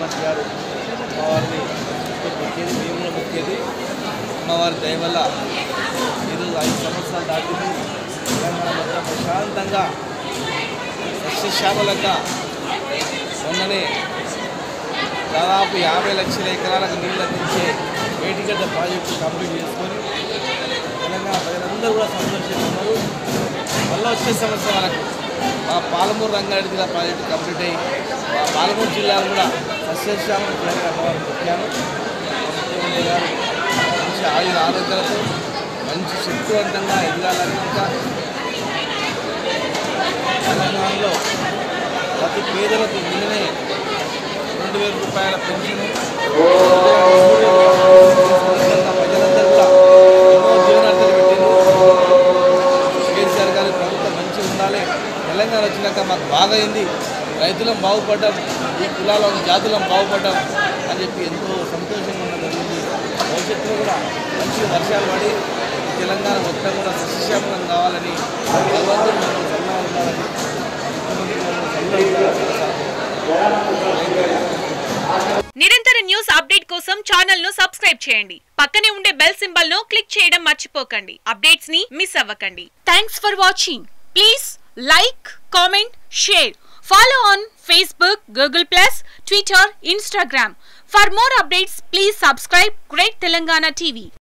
ముఖ్యమంత్రి గారు అమ్మవారిని మొక్కేది మేము కూడా మొక్కేది అమ్మవారి దయ వల్ల ఈరోజు ఐదు సంవత్సరాలు దాటింది తెలంగాణ మొత్తం ప్రశాంతంగా సస్యశ్యామలంగా మొన్ననే దాదాపు యాభై లక్షల ఎకరాలకు నీళ్ళు అందించే వేటిగడ్డ ప్రాజెక్టు కంప్లీట్ చేసుకొని తెలంగాణ ప్రజలందరూ కూడా సంతోషిస్తున్నారు మళ్ళీ వచ్చే సంవత్సరం వరకు మా పాలమూరు రంగారెడ్డి జిల్లా ప్రాజెక్టు కంప్లీట్ అయ్యి మా పాలమూరు జిల్లాను కూడా సస్యశ్యామం చేయాలని అమ్మవారు ముఖ్యాను ముఖ్యమంత్రి గారు మంచి ఆయుర ఆరోగ్యాలతో మంచి శక్తివంతంగా ఎదగాలని ఇంకా తెలంగాణలో ప్రతి పేదలకు నిన్ననే రెండు వేల రూపాయల పెన్షన్ ప్రజలందరూ కూడా ఎన్నో జీవనార్థాలు పెట్టారు కేసీఆర్ గారి ప్రభుత్వం మంచిగా ఉండాలి తెలంగాణ వచ్చినాక మాకు బాగా అయింది రైతులం బాగుపడ్డాం ఈ కులాలం జాతులం బాగుపడ్డాం అని చెప్పి ఎంతో సంతోషంగా ఉన్న జరిగింది భవిష్యత్తులో కూడా మంచి వర్షాలు పడి ఈ తెలంగాణ మొత్తం కూడా సస్యశ్యామలం కావాలని భగవంతుడు మనం సన్నా ఉండాలని ముఖ్యమంత్రి గారు సన్నా ఉండాలని నిరంతర న్యూస్ అప్డేట్ కోసం ఛానల్ ను సబ్స్క్రైబ్ చేయండి పక్కనే ఉండే బెల్ సింబల్ ను క్లిక్ చేయడం మర్చిపోకండి అప్డేట్స్ ని మిస్ అవ్వకండి thanks for watching please like comment share follow on Facebook Google plus Twitter Instagram for more updates please subscribe great Telangana TV